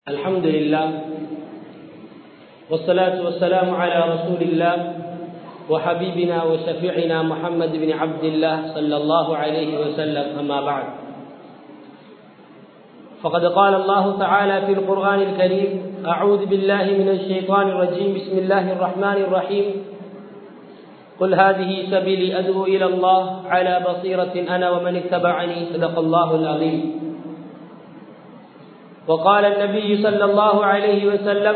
الحمد لله والصلاة والسلام على رسول الله وحبيبنا وشفيعنا محمد بن عبد الله صلى الله عليه وسلم أما بعد فقد قال الله تعالى في القرآن الكريم أعوذ بالله من الشيطان الرجيم بسم الله الرحمن الرحيم قل هذه سبيلي أدعو إلى الله على بصيرة أنا ومن اتبعني صدق الله العظيم وقال النبي صلى الله عليه وسلم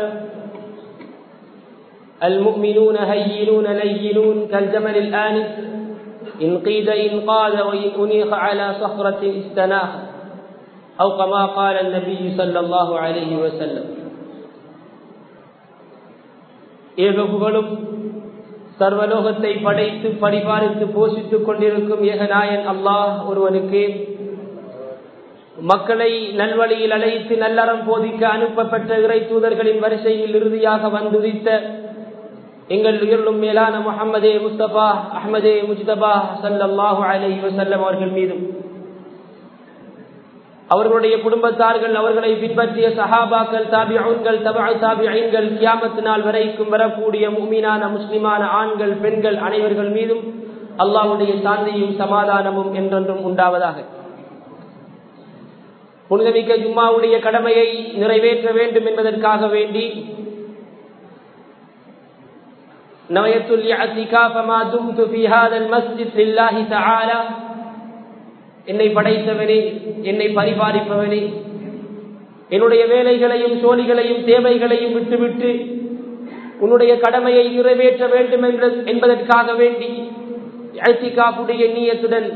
المؤمنون هينون لينون كالجمل الآنس إن قيد إن قاد وإن أنيخ على صخرة استناخ أو كما قال النبي صلى الله عليه وسلم ஏகபுகளும் சர்வலோகத்தை படைத்து பரிபாலித்து போஷித்துக் கொண்டிருக்கும் ஏகநாயன் அல்லாஹ் ஒருவனுக்கு மக்களை நல்வழியில் அழைத்து நல்லறம் போதிக்க அனுப்பப்பட்ட இறை தூதர்களின் வரிசையில் இறுதியாக வந்துதித்த எங்கள் உயர்லும் மேலான முகமதே முஸ்தபா அஹமதே முஜ்தபா சல்லாஹு அலஹி வசல்லம் அவர்கள் மீதும் அவர்களுடைய குடும்பத்தார்கள் அவர்களை பின்பற்றிய சஹாபாக்கள் தாபிகள் தபா தாபிகள் கியாமத்து நாள் வரைக்கும் வரக்கூடிய முமீனான முஸ்லிமான ஆண்கள் பெண்கள் அனைவர்கள் மீதும் அல்லாவுடைய சாந்தியும் சமாதானமும் என்றென்றும் உண்டாவதாக புனிதமிக்க ஜும்மாவுடைய கடமையை நிறைவேற்ற வேண்டும் என்பதற்காக வேண்டி நவயத்துல் அத்திகாஃபமா தும்து ஃபீ ஹாதல் மஸ்ஜித் லில்லாஹி தஆலா என்னை படைத்தவனே என்னை பரிபாலிப்பவனே என்னுடைய வேலைகளையும் சோழிகளையும் தேவைகளையும் விட்டுவிட்டு உன்னுடைய கடமையை நிறைவேற்ற வேண்டும் என்பதற்காக வேண்டி அழ்த்திகாப்புடைய நீயத்துடன்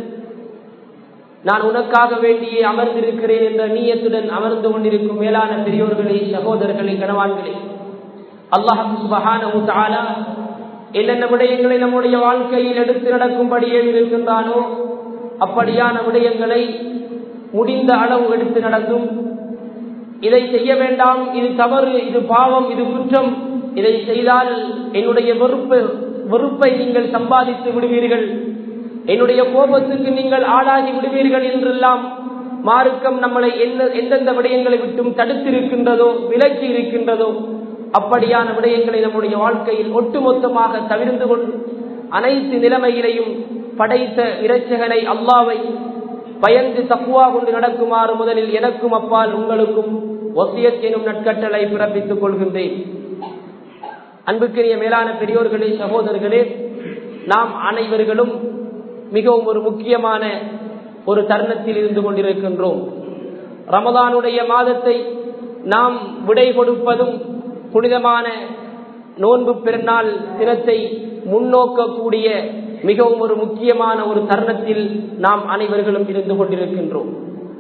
நான் உனக்காக வேண்டியே அமர்ந்திருக்கிறேன் என்ற நீயத்துடன் அமர்ந்து கொண்டிருக்கும் மேலான பெரியோர்களே சகோதரர்களே கணவான்களே அல்லாஹு சுபஹான என்னென்ன விடயங்களை நம்முடைய வாழ்க்கையில் எடுத்து நடக்கும்படியே இருக்கின்றானோ அப்படியான விடயங்களை முடிந்த அளவு எடுத்து நடந்தும் இதை செய்ய வேண்டாம் இது தவறு இது பாவம் இது குற்றம் இதை செய்தால் என்னுடைய வெறுப்பு வெறுப்பை நீங்கள் சம்பாதித்து விடுவீர்கள் என்னுடைய கோபத்துக்கு நீங்கள் ஆளாகி விடுவீர்கள் என்றெல்லாம் மார்க்கம் நம்மளை என்ன எந்தெந்த விடயங்களை விட்டும் தடுத்திருக்கின்றதோ விலக்கி இருக்கின்றதோ அப்படியான விடயங்களை நம்முடைய வாழ்க்கையில் ஒட்டுமொத்தமாக தவிர்ந்து கொண்டு அனைத்து நிலைமையிலையும் படைத்த இறைச்சகனை அல்லாவை பயந்து தக்குவா கொண்டு நடக்குமாறு முதலில் எனக்கும் அப்பால் உங்களுக்கும் ஒசியத் எனும் நட்கட்டளை பிறப்பித்துக் கொள்கின்றேன் அன்புக்குரிய மேலான பெரியோர்களே சகோதரர்களே நாம் அனைவர்களும் மிகவும் ஒரு முக்கியமான ஒரு தருணத்தில் இருந்து கொண்டிருக்கின்றோம் ரமதானுடைய மாதத்தை நாம் விடை கொடுப்பதும் புனிதமான நோன்பு பெருநாள் தினத்தை முன்னோக்கக்கூடிய மிகவும் ஒரு முக்கியமான ஒரு தருணத்தில் நாம் அனைவர்களும் இருந்து கொண்டிருக்கின்றோம்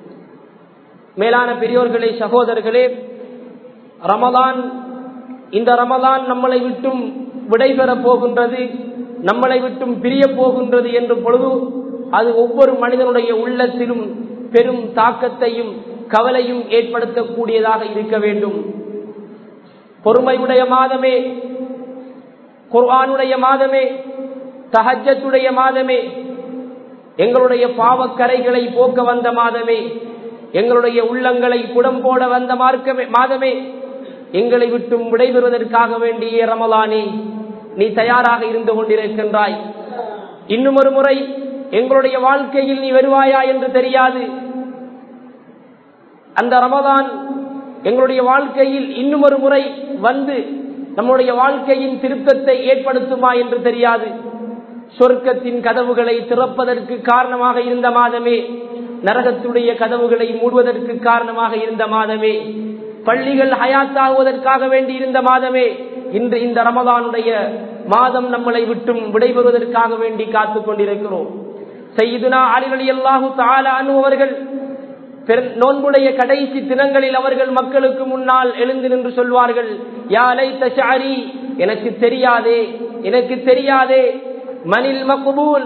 மேலான பெரியோர்களே சகோதரர்களே ரமதான் இந்த ரமதான் நம்மளை விட்டும் விடைபெறப் போகின்றது நம்மளை விட்டும் பிரிய போகின்றது என்ற பொழுது அது ஒவ்வொரு மனிதனுடைய உள்ளத்திலும் பெரும் தாக்கத்தையும் கவலையும் ஏற்படுத்தக்கூடியதாக இருக்க வேண்டும் பொறுமையுடைய மாதமே குர்ஆனுடைய மாதமே தஹஜத்துடைய மாதமே எங்களுடைய பாவக்கரைகளை போக்க வந்த மாதமே எங்களுடைய உள்ளங்களை புடம் போட வந்த மார்க்கமே மாதமே எங்களை விட்டும் விடைபெறுவதற்காக வேண்டிய ரமலானே நீ தயாராக இருந்து கொண்டிருக்கின்றாய் இன்னும் ஒரு முறை எங்களுடைய வாழ்க்கையில் நீ வருவாயா என்று தெரியாது அந்த ரமதான் எங்களுடைய வாழ்க்கையில் இன்னும் ஒரு முறை வந்து நம்முடைய வாழ்க்கையின் திருத்தத்தை ஏற்படுத்துமா என்று தெரியாது சொர்க்கத்தின் கதவுகளை திறப்பதற்கு காரணமாக இருந்த மாதமே நரகத்துடைய கதவுகளை மூடுவதற்கு காரணமாக இருந்த மாதமே பள்ளிகள் ஹயாத்தாகுவதற்காக வேண்டி இருந்த மாதமே இன்று இந்த ரமதானுடைய மாதம் நம்மளை விட்டும் விடைபெறுவதற்காக வேண்டி காத்துக் கொண்டிருக்கிறோம் செய்துனா அலிகளி அல்லாஹு தாலா அனுபவர்கள் நோன்புடைய கடைசி தினங்களில் அவர்கள் மக்களுக்கு முன்னால் எழுந்து நின்று சொல்வார்கள் யாலை தஷாரி எனக்கு தெரியாதே எனக்கு தெரியாதே மனில் மக்பூல்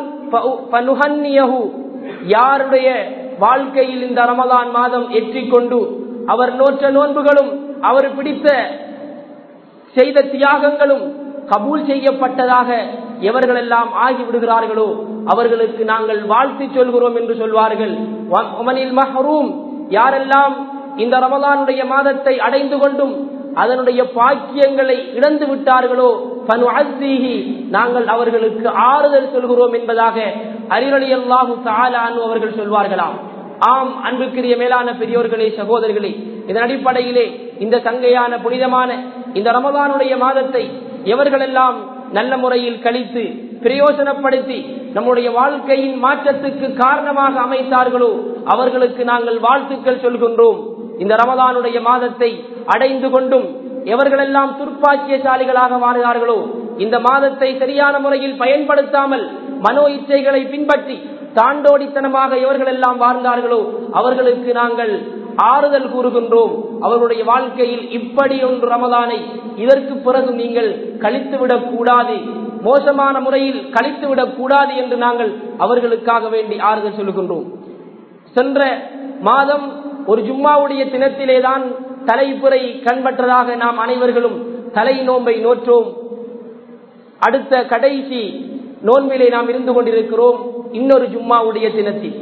யாருடைய வாழ்க்கையில் இந்த ரமதான் மாதம் எற்றிக்கொண்டு அவர் நோற்ற நோன்புகளும் அவர் பிடித்த செய்த தியாகங்களும் கபூல் செய்யப்பட்டதாக எவர்களெல்லாம் ஆகிவிடுகிறார்களோ அவர்களுக்கு நாங்கள் வாழ்த்து சொல்கிறோம் என்று சொல்வார்கள் மஹரூம் யாரெல்லாம் இந்த ரமலானுடைய மாதத்தை அடைந்து கொண்டும் அதனுடைய பாக்கியங்களை இழந்து விட்டார்களோ பனு அஸ்ஸீஹி நாங்கள் அவர்களுக்கு ஆறுதல் சொல்கிறோம் என்பதாக அரிரலி அல்லாஹு தாலான் அவர்கள் சொல்வார்களாம் ஆம் அன்புக்குரிய மேலான பெரியோர்களே சகோதரர்களே இதன் அடிப்படையிலே இந்த சங்கையான புனிதமான இந்த ரமதானுடைய மாதத்தை எவர்களெல்லாம் நல்ல முறையில் கழித்து பிரயோசனப்படுத்தி நம்முடைய வாழ்க்கையின் மாற்றத்துக்கு காரணமாக அமைத்தார்களோ அவர்களுக்கு நாங்கள் வாழ்த்துக்கள் சொல்கின்றோம் இந்த ரமதானுடைய மாதத்தை அடைந்து கொண்டும் எவர்களெல்லாம் துர்ப்பாக்கியசாலிகளாக வாழ்கிறார்களோ இந்த மாதத்தை சரியான முறையில் பயன்படுத்தாமல் மனோ இச்சைகளை பின்பற்றி தாண்டோடித்தனமாக எவர்களெல்லாம் வாழ்ந்தார்களோ அவர்களுக்கு நாங்கள் ஆறுதல் கூறுகின்றோம் அவர்களுடைய வாழ்க்கையில் இப்படி ஒன்று ரமதானை இதற்கு பிறகு நீங்கள் கழித்துவிடக் கூடாது மோசமான முறையில் கழித்துவிடக் கூடாது என்று நாங்கள் அவர்களுக்காக வேண்டி ஆறுதல் சொல்லுகின்றோம் சென்ற மாதம் ஒரு ஜும்மாவுடைய தினத்திலேதான் தலைப்புரை கண்பற்றதாக நாம் அனைவர்களும் தலை நோன்பை நோற்றோம் அடுத்த கடைசி நோன்பிலே நாம் இருந்து கொண்டிருக்கிறோம் இன்னொரு ஜும்மாவுடைய தினத்தில்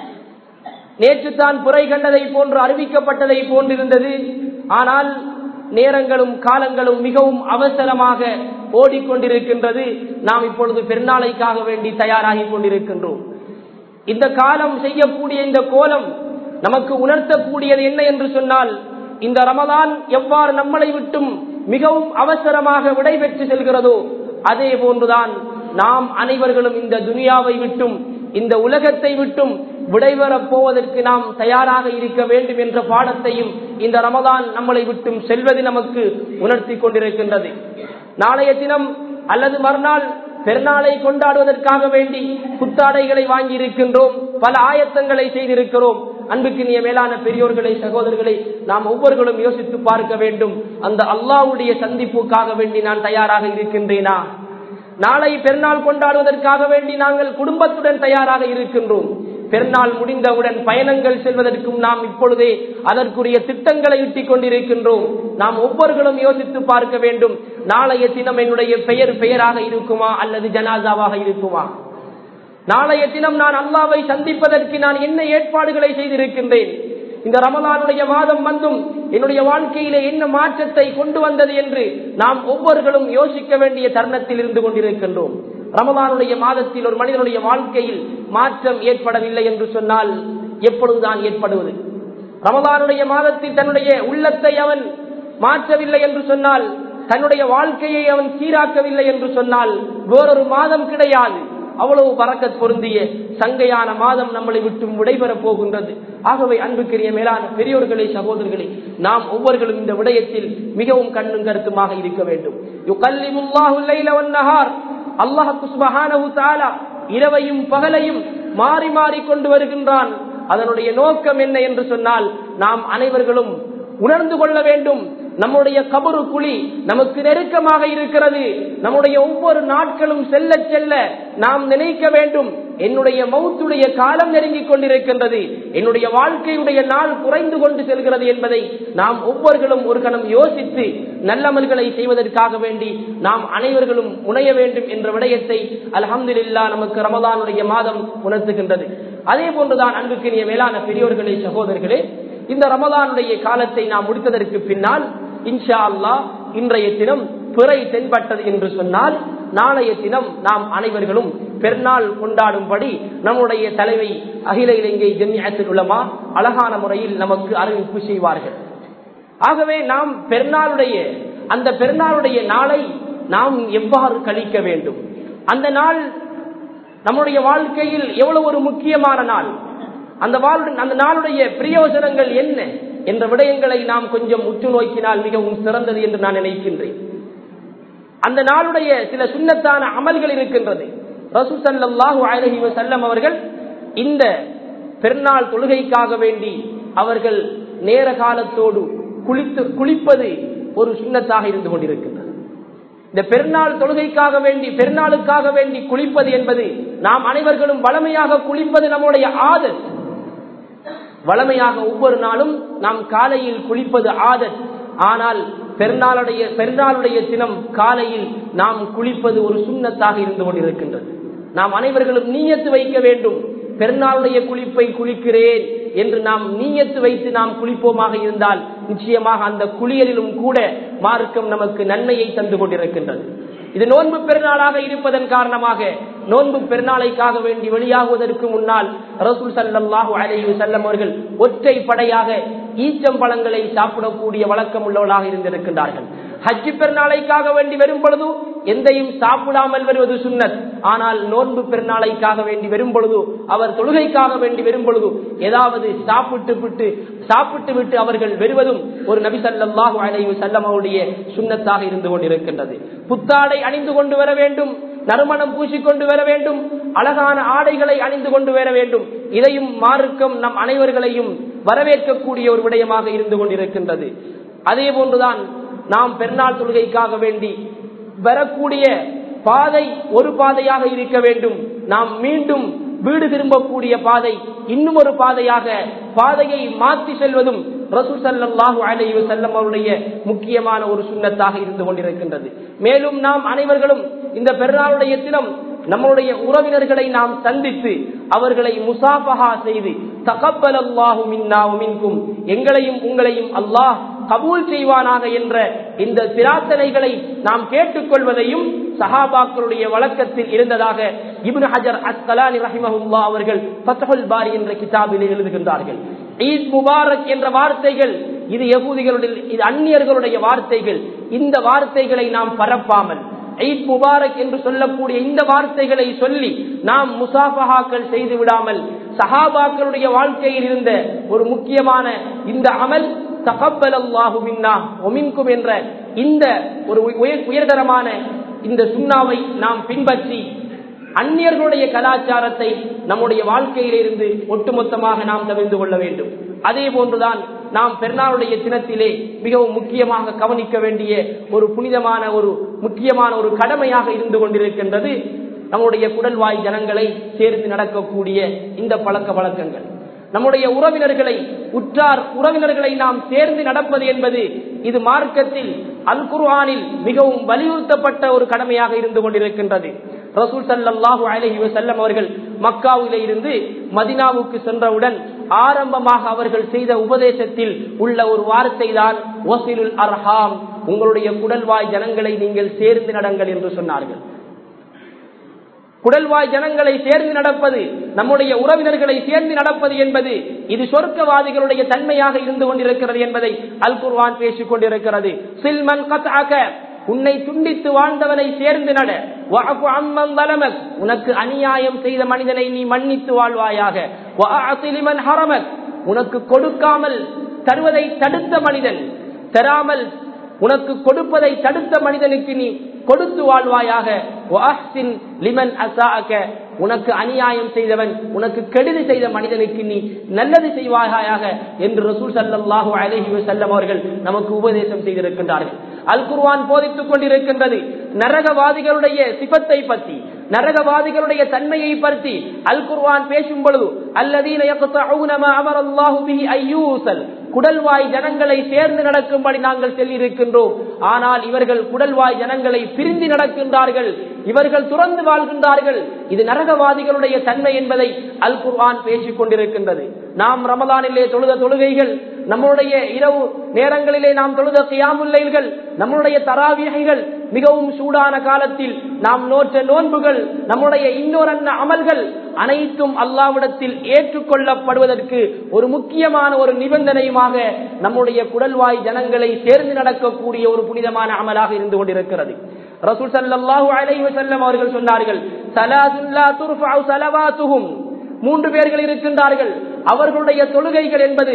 நேற்று தான் புரை கண்டதை போன்று அறிவிக்கப்பட்டதை போன்றிருந்தது ஆனால் நேரங்களும் காலங்களும் மிகவும் அவசரமாக ஓடிக்கொண்டிருக்கின்றது நாம் இப்பொழுது பெருநாளைக்காக வேண்டி தயாராகி கொண்டிருக்கின்றோம் இந்த காலம் செய்யக்கூடிய இந்த கோலம் நமக்கு உணர்த்தக்கூடியது என்ன என்று சொன்னால் இந்த ரமதான் எவ்வாறு நம்மளை விட்டும் மிகவும் அவசரமாக விடைபெற்று செல்கிறதோ அதே போன்றுதான் நாம் அனைவர்களும் இந்த துனியாவை விட்டும் இந்த உலகத்தை விட்டும் விடைபெறப் போவதற்கு நாம் தயாராக இருக்க வேண்டும் என்ற பாடத்தையும் இந்த ரமதான் நம்மளை விட்டும் செல்வது நமக்கு உணர்த்தி கொண்டிருக்கின்றது நாளைய தினம் அல்லது மறுநாள் பெருநாளை கொண்டாடுவதற்காக வேண்டி புத்தாடைகளை வாங்கி இருக்கின்றோம் பல ஆயத்தங்களை செய்திருக்கிறோம் அன்புக்கினிய மேலான பெரியோர்களை சகோதரர்களை நாம் ஒவ்வொருவரும் யோசித்து பார்க்க வேண்டும் அந்த அல்லாவுடைய சந்திப்புக்காக வேண்டி நான் தயாராக இருக்கின்றேனா நாளை பெருநாள் கொண்டாடுவதற்காக வேண்டி நாங்கள் குடும்பத்துடன் தயாராக இருக்கின்றோம் பெருநாள் முடிந்தவுடன் பயணங்கள் செல்வதற்கும் நாம் இப்பொழுதே அதற்குரிய திட்டங்களை இட்டிக் கொண்டிருக்கின்றோம் நாம் ஒவ்வொருவரும் யோசித்து பார்க்க வேண்டும் நாளைய தினம் என்னுடைய பெயர் பெயராக இருக்குமா அல்லது ஜனாசாவாக இருக்குமா நாளைய தினம் நான் அல்லாவை சந்திப்பதற்கு நான் என்ன ஏற்பாடுகளை செய்திருக்கின்றேன் இந்த ரமலானுடைய மாதம் வந்தும் என்னுடைய வாழ்க்கையிலே என்ன மாற்றத்தை கொண்டு வந்தது என்று நாம் ஒவ்வொருவரும் யோசிக்க வேண்டிய தருணத்தில் இருந்து கொண்டிருக்கின்றோம் ரமலானுடைய மாதத்தில் ஒரு மனிதனுடைய வாழ்க்கையில் மாற்றம் ஏற்படவில்லை என்று சொன்னால் எப்பொழுதுதான் ஏற்படுவது ரமலானுடைய மாதத்தில் தன்னுடைய உள்ளத்தை அவன் மாற்றவில்லை என்று சொன்னால் தன்னுடைய வாழ்க்கையை அவன் சீராக்கவில்லை என்று சொன்னால் வேறொரு மாதம் கிடையாது அவ்வளவு பறக்கத் பொருந்திய சங்கையான மாதம் நம்மளை விட்டும் விடைபெறப் போகின்றது ஆகவே அன்புக்குரிய மேலான பெரியோர்களே சகோதரர்களே நாம் ஒவ்வொருவரும் இந்த விடயத்தில் மிகவும் கண்ணும் கருத்துமாக இருக்க வேண்டும் அல்லாஹு இரவையும் பகலையும் மாறி மாறி கொண்டு வருகின்றான் அதனுடைய நோக்கம் என்ன என்று சொன்னால் நாம் அனைவர்களும் உணர்ந்து கொள்ள வேண்டும் நம்முடைய கபரு குழி நமக்கு நெருக்கமாக இருக்கிறது நம்முடைய ஒவ்வொரு நாட்களும் செல்ல செல்ல நாம் நினைக்க வேண்டும் என்னுடைய மௌத்துடைய காலம் நெருங்கிக் கொண்டிருக்கின்றது என்னுடைய வாழ்க்கையுடைய நாள் குறைந்து கொண்டு செல்கிறது என்பதை நாம் ஒவ்வொருகளும் ஒரு கணம் யோசித்து நல்லமல்களை செய்வதற்காக வேண்டி நாம் அனைவர்களும் உணைய வேண்டும் என்ற விடயத்தை அலமதுல்லா நமக்கு ரமதானுடைய மாதம் உணர்த்துகின்றது அதே போன்றுதான் அன்புக்கினிய மேலான பெரியோர்களே சகோதரர்களே இந்த ரமதானுடைய காலத்தை நாம் முடித்ததற்கு பின்னால் இன்ஷா அல்லா இன்றைய தினம் பிறை தென்பட்டது என்று சொன்னால் நாளைய தினம் நாம் அனைவர்களும் பெருநாள் கொண்டாடும்படி நம்முடைய தலைவை அகில இலங்கை ஜெமியத்தில் உள்ளமா அழகான முறையில் நமக்கு அறிவிப்பு செய்வார்கள் ஆகவே நாம் பெருநாளுடைய அந்த பெருநாளுடைய நாளை நாம் எவ்வாறு கழிக்க வேண்டும் அந்த நாள் நம்முடைய வாழ்க்கையில் எவ்வளவு ஒரு முக்கியமான நாள் அந்த வாழ் அந்த நாளுடைய பிரயோஜனங்கள் என்ன என்ற விடயங்களை நாம் கொஞ்சம் உற்று நோக்கினால் மிகவும் சிறந்தது என்று நான் நினைக்கின்றேன் அந்த நாளுடைய சில சுண்ணத்தான அமல்கள் இருக்கின்றது ரசூ சல்லாஹூ அலஹி வசல்லம் அவர்கள் இந்த பெருநாள் தொழுகைக்காக வேண்டி அவர்கள் நேர காலத்தோடு குளித்து குளிப்பது ஒரு சுண்ணத்தாக இருந்து கொண்டிருக்கின்றது இந்த பெருநாள் தொழுகைக்காக வேண்டி பெருநாளுக்காக வேண்டி குளிப்பது என்பது நாம் அனைவர்களும் வளமையாக குளிப்பது நம்முடைய ஆதத் வளமையாக ஒவ்வொரு நாளும் நாம் காலையில் குளிப்பது ஆதத் ஆனால் பெருநாளுடைய பெருநாளுடைய தினம் காலையில் நாம் குளிப்பது ஒரு சுண்ணத்தாக இருந்து கொண்டிருக்கின்றது நாம் அனைவர்களும் நீயத்து வைக்க வேண்டும் பெருநாளுடைய குளிப்பை குளிக்கிறேன் என்று நாம் நீயத்து வைத்து நாம் குளிப்போமாக இருந்தால் நிச்சயமாக அந்த குளியலிலும் கூட மார்க்கம் நமக்கு நன்மையை தந்து கொண்டிருக்கின்றது இது நோன்பு பெருநாளாக இருப்பதன் காரணமாக நோன்பு பெருநாளைக்காக வேண்டி வெளியாகுவதற்கு முன்னால் ரசூல் சல்லாஹூ அலைஹி செல்லம் அவர்கள் ஒற்றை படையாக ஈச்சம்பழங்களை சாப்பிடக்கூடிய வழக்கம் உள்ளவர்களாக இருந்திருக்கின்றார்கள் ஹஜ்ஜி பெருநாளைக்காக வேண்டி வரும் பொழுது எந்தையும் சாப்பிடாமல் வருவது சுன்னத் ஆனால் நோன்பு பெருநாளைக்காக வேண்டி வரும் பொழுது அவர் தொழுகைக்காக வேண்டி வரும் பொழுது ஏதாவது சாப்பிட்டு விட்டு சாப்பிட்டு விட்டு அவர்கள் வருவதும் ஒரு நபி சல்லாஹூ அலைஹி செல்லம் அவருடைய சுண்ணத்தாக இருந்து கொண்டிருக்கின்றது புத்தாடை அணிந்து கொண்டு வர வேண்டும் நறுமணம் பூசிக்கொண்டு வர வேண்டும் அழகான ஆடைகளை அணிந்து கொண்டு வர வேண்டும் இதையும் மார்க்கம் நம் அனைவர்களையும் வரவேற்கக்கூடிய ஒரு விடயமாக இருந்து கொண்டிருக்கின்றது அதே போன்றுதான் நாம் பெருநாள் தொழுகைக்காக வேண்டி வரக்கூடிய பாதை ஒரு பாதையாக இருக்க வேண்டும் நாம் மீண்டும் வீடு திரும்பக்கூடிய பாதை இன்னும் ஒரு பாதையாக பாதையை மாற்றி செல்வதும் ரசூல் சல்லாஹூ அலைஹி செல்லம் அவருடைய முக்கியமான ஒரு சுண்ணத்தாக இருந்து கொண்டிருக்கின்றது மேலும் நாம் அனைவர்களும் இந்த பெருநாளுடைய தினம் நம்முடைய உறவினர்களை நாம் சந்தித்து அவர்களை முசாபஹா செய்து தகப்பல் அல்லாஹு மின்னாவும் எங்களையும் உங்களையும் அல்லாஹ் கபூல் செய்வானாக என்ற இந்த பிரார்த்தனைகளை நாம் கேட்டுக்கொள்வதையும் சஹாபாக்களுடைய வழக்கத்தில் இருந்ததாக இப்னு ஹஜர் அஸ்கலானி ரஹிமஹுல்லா அவர்கள் ஃபத்ஹுல் பாரி என்ற கிதாபில் எழுதுகின்றார்கள் ஈத் முபாரக் என்ற வார்த்தைகள் இது யகூதிகளுடைய இது அந்நியர்களுடைய வார்த்தைகள் இந்த வார்த்தைகளை நாம் பரப்பாமல் ஈத் முபாரக் என்று சொல்லக்கூடிய இந்த வார்த்தைகளை சொல்லி நாம் முசாஃபஹாக்கள் செய்து விடாமல் சஹாபாக்களுடைய வாழ்க்கையில் இருந்த ஒரு முக்கியமான இந்த அமல் தகப்பல் அல்லாஹு மின்னா ஒமின்கும் என்ற இந்த ஒரு உயர்தரமான இந்த சுண்ணாவை நாம் பின்பற்றி அந்நியர்களுடைய கலாச்சாரத்தை நம்முடைய வாழ்க்கையிலிருந்து ஒட்டுமொத்தமாக நாம் தவிர்த்து கொள்ள வேண்டும் அதே போன்றுதான் நாம் பெருநாளுடைய தினத்திலே மிகவும் முக்கியமாக கவனிக்க வேண்டிய ஒரு புனிதமான ஒரு முக்கியமான ஒரு கடமையாக இருந்து கொண்டிருக்கின்றது நம்முடைய குடல்வாய் ஜனங்களை சேர்ந்து நடக்கக்கூடிய இந்த பழக்க வழக்கங்கள் நம்முடைய உறவினர்களை உற்றார் உறவினர்களை நாம் சேர்ந்து நடப்பது என்பது இது மார்க்கத்தில் அல் குர்ஆனில் மிகவும் வலியுறுத்தப்பட்ட ஒரு கடமையாக இருந்து கொண்டிருக்கின்றது ரசூல் சல்லாஹூ அலஹி வசல்லம் அவர்கள் மக்காவிலே இருந்து மதினாவுக்கு சென்றவுடன் ஆரம்பமாக அவர்கள் செய்த உபதேசத்தில் உள்ள ஒரு வார்த்தை தான் ஒசிலுல் அர்ஹாம் உங்களுடைய குடல்வாய் ஜனங்களை நீங்கள் சேர்ந்து நடங்கள் என்று சொன்னார்கள் குடல்வாய் ஜனங்களை சேர்ந்து நடப்பது நம்முடைய உறவினர்களை சேர்ந்து நடப்பது என்பது இது சொர்க்கவாதிகளுடைய தன்மையாக இருந்து கொண்டிருக்கிறது என்பதை அல் குர்வான் பேசிக் கொண்டிருக்கிறது சில்மன் உன்னை துண்டித்து வாழ்ந்தவனை சேர்ந்து நட உனக்கு அநியாயம் செய்த மனிதனை நீ மன்னித்து வாழ்வாயாக உனக்கு கொடுக்காமல் தருவதை தடுத்த மனிதன் தராமல் உனக்கு கொடுப்பதை தடுத்த மனிதனுக்கு நீ கொடுத்து வாழ்வாயாக லிமன் உனக்கு அநியாயம் செய்தவன் உனக்கு கெடுதி செய்த மனிதனுக்கு நீ நல்லது செய்வாயாக என்று ரசூல் சல்லாஹூ அலஹி வசல்லம் அவர்கள் நமக்கு உபதேசம் செய்திருக்கின்றார்கள் அல் குர்வான் போதித்துக் கொண்டிருக்கின்றது நரகவாதிகளுடைய சிபத்தை பற்றி நரகவாதிகளுடைய தன்மையை பற்றி அல் குர்வான் பேசும் பொழுது அல்லதீன குடல்வாய் ஜனங்களை சேர்ந்து நடக்கும்படி நாங்கள் சொல்லியிருக்கின்றோம் ஆனால் இவர்கள் குடல்வாய் ஜனங்களை பிரிந்து நடக்கின்றார்கள் இவர்கள் துறந்து வாழ்கின்றார்கள் இது நரகவாதிகளுடைய தன்மை என்பதை அல் குர்ஆன் பேசிக் கொண்டிருக்கின்றது நாம் ரமதானிலே தொழுத தொழுகைகள் நம்முடைய இரவு நேரங்களிலே நாம் தொழுத கியாமுல்லைகள் நம்முடைய தராவியகைகள் மிகவும் சூடான காலத்தில் நாம் நோற்ற நோன்புகள் நம்முடைய இன்னொரு அமல்கள் அனைத்தும் அல்லாவிடத்தில் ஏற்றுக்கொள்ளப்படுவதற்கு ஒரு முக்கியமான ஒரு நிபந்தனையுமாக நம்முடைய குடல்வாய் ஜனங்களை சேர்ந்து நடக்கக்கூடிய ஒரு புனிதமான அமலாக இருந்து கொண்டிருக்கிறது ரசூல் சல்லாஹூ அலைஹி வஸல்லம் அவர்கள் சொன்னார்கள் சலாசுல்லா துர்ஃபஉ ஸலவாத்துஹும் மூன்று பேர்கள் இருக்கின்றார்கள் அவர்களுடைய தொழுகைகள் என்பது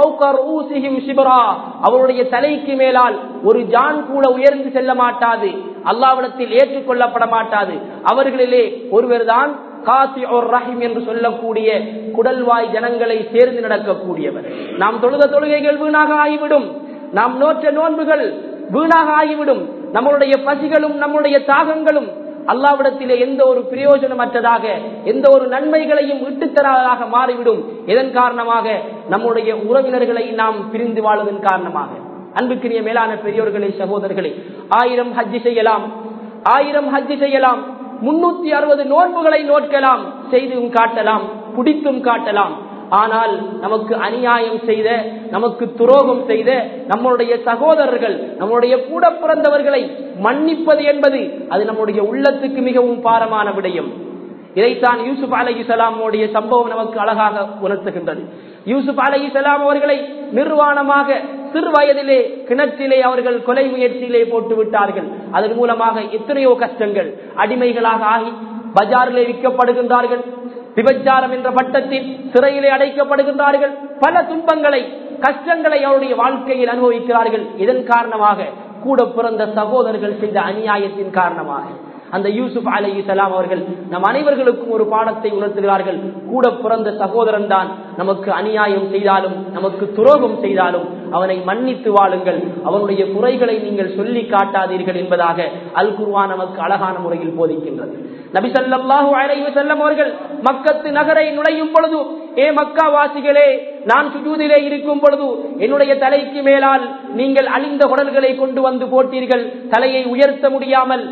அவருடைய தலைக்கு மேலால் ஒரு ஜான் கூட உயர்ந்து செல்ல மாட்டாது அல்லாவிடத்தில் ஏற்றுக்கொள்ளப்பட மாட்டாது அவர்களிலே ஒருவர் தான் காசி ஒரு ரஹிம் என்று சொல்லக்கூடிய குடல்வாய் ஜனங்களை சேர்ந்து நடக்கக்கூடியவர் நாம் தொழுத தொழுகைகள் வீணாக ஆகிவிடும் நாம் நோற்ற நோன்புகள் வீணாக ஆகிவிடும் நம்மளுடைய பசிகளும் நம்முடைய தாகங்களும் அல்லாவிடத்திலே எந்த ஒரு பிரயோஜனமற்றதாக எந்த ஒரு நன்மைகளையும் விட்டுத்தராதாக மாறிவிடும் இதன் காரணமாக நம்முடைய உறவினர்களை நாம் பிரிந்து வாழ்வதன் காரணமாக அன்புக்குரிய மேலான பெரியோர்களே சகோதரர்களே ஆயிரம் ஹஜ்ஜி செய்யலாம் ஆயிரம் ஹஜ்ஜி செய்யலாம் முன்னூத்தி அறுபது நோன்புகளை நோட்கலாம் செய்தும் காட்டலாம் குடித்தும் காட்டலாம் ஆனால் நமக்கு அநியாயம் செய்த நமக்கு துரோகம் செய்த நம்முடைய சகோதரர்கள் நம்முடைய கூட பிறந்தவர்களை மன்னிப்பது என்பது அது நம்முடைய உள்ளத்துக்கு மிகவும் பாரமான விடயம் இதைத்தான் யூசுப் அலி சலாமுடைய சம்பவம் நமக்கு அழகாக உணர்த்துகின்றது யூசுப் அலி சலாம் அவர்களை நிர்வாணமாக சிறு வயதிலே கிணற்றிலே அவர்கள் கொலை முயற்சியிலே போட்டு விட்டார்கள் அதன் மூலமாக எத்தனையோ கஷ்டங்கள் அடிமைகளாக ஆகி பஜாரிலே விற்கப்படுகின்றார்கள் விபச்சாரம் என்ற பட்டத்தில் சிறையிலே அடைக்கப்படுகின்றார்கள் பல துன்பங்களை கஷ்டங்களை அவருடைய வாழ்க்கையில் அனுபவிக்கிறார்கள் இதன் காரணமாக கூட பிறந்த சகோதரர்கள் செய்த அநியாயத்தின் காரணமாக அந்த யூசுப் அலி சலாம் அவர்கள் நம் அனைவர்களுக்கும் ஒரு பாடத்தை உணர்த்துகிறார்கள் கூட பிறந்த சகோதரன் தான் நமக்கு அநியாயம் செய்தாலும் நமக்கு துரோகம் செய்தாலும் அவனை மன்னித்து வாழுங்கள் அவனுடைய குறைகளை நீங்கள் சொல்லி காட்டாதீர்கள் என்பதாக அல் குர்வா நமக்கு அழகான முறையில் போதிக்கின்றது நபி சல்லாஹூ அலைவு செல்லம் அவர்கள் மக்கத்து நகரை நுழையும் பொழுது ஏ மக்கா வாசிகளே நான் சுஜூதிலே இருக்கும் பொழுது என்னுடைய தலைக்கு மேலால் நீங்கள் அழிந்த குடல்களை கொண்டு வந்து போட்டீர்கள் தலையை உயர்த்த முடியாமல்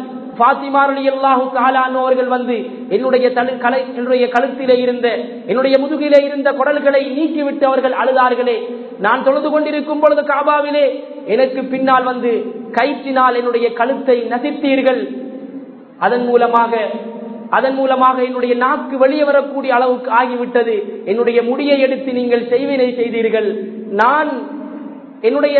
அவர்கள் வந்து என்னுடைய என்னுடைய கழுத்திலே இருந்த என்னுடைய முதுகிலே இருந்த குடல்களை நீக்கிவிட்டு அவர்கள் அழுதார்களே நான் தொழுது கொண்டிருக்கும் பொழுது காபாவிலே எனக்கு பின்னால் வந்து கயிற்றினால் என்னுடைய கழுத்தை நசித்தீர்கள் அதன் மூலமாக அதன் மூலமாக என்னுடைய நாக்கு வெளியே வரக்கூடிய அளவுக்கு ஆகிவிட்டது என்னுடைய முடியை எடுத்து நீங்கள் செய்வினை செய்தீர்கள் நான் என்னுடைய